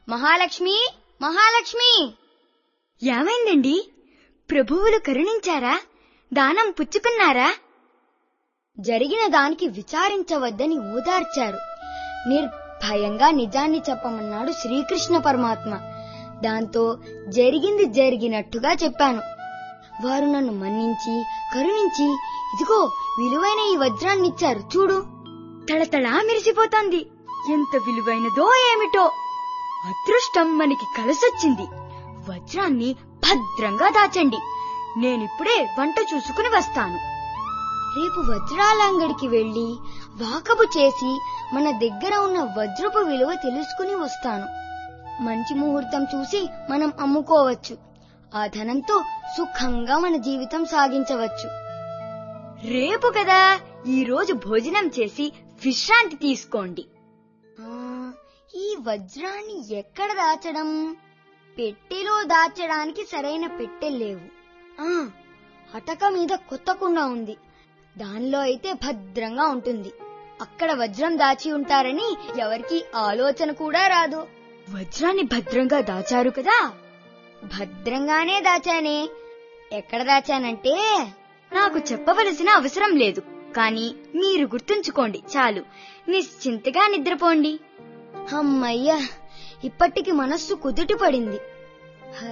మహాలక్ష్మి మహాలక్ష్మి ఏమైందండి ప్రభువులు కరుణించారా దానం పుచ్చుకున్నారా జరిగిన దానికి విచారించవద్దని ఓదార్చారు నిర్భయంగా నిజాన్ని చెప్పమన్నాడు శ్రీకృష్ణ పరమాత్మ దాంతో జరిగింది జరిగినట్టుగా చెప్పాను వారు నన్ను మన్నించి కరుణించి ఇదిగో విలువైన ఈ వజ్రాన్ని ఇచ్చారు చూడు తళతళా మెరిసిపోతోంది ఎంత విలువైనదో ఏమిటో అదృష్టం మనకి కలిసొచ్చింది వజ్రాన్ని భద్రంగా దాచండి నేనిప్పుడే వంట చూసుకుని వస్తాను రేపు వజ్రాల అంగడికి వెళ్లి వాకబు చేసి మన దగ్గర ఉన్న వజ్రపు విలువ తెలుసుకుని వస్తాను మంచి ముహూర్తం చూసి మనం అమ్ముకోవచ్చు ఆ ధనంతో సుఖంగా మన జీవితం సాగించవచ్చు రేపు కదా ఈ రోజు భోజనం చేసి విశ్రాంతి తీసుకోండి ఆ, ఈ వజ్రాన్ని ఎక్కడ దాచడం పెట్టెలో దాచడానికి సరైన పెట్టె లేవు ఆ అటక మీద కొత్త కుండ ఉంది దానిలో అయితే భద్రంగా ఉంటుంది అక్కడ వజ్రం దాచి ఉంటారని ఎవరికి ఆలోచన కూడా రాదు వజ్రాన్ని భద్రంగా దాచారు కదా భద్రంగానే దాచానే ఎక్కడ దాచానంటే నాకు చెప్పవలసిన అవసరం లేదు కానీ మీరు గుర్తుంచుకోండి చాలు నిశ్చింతగా నిద్రపోండి అమ్మయ్యా ఇప్పటికి మనస్సు కుదుటి పడింది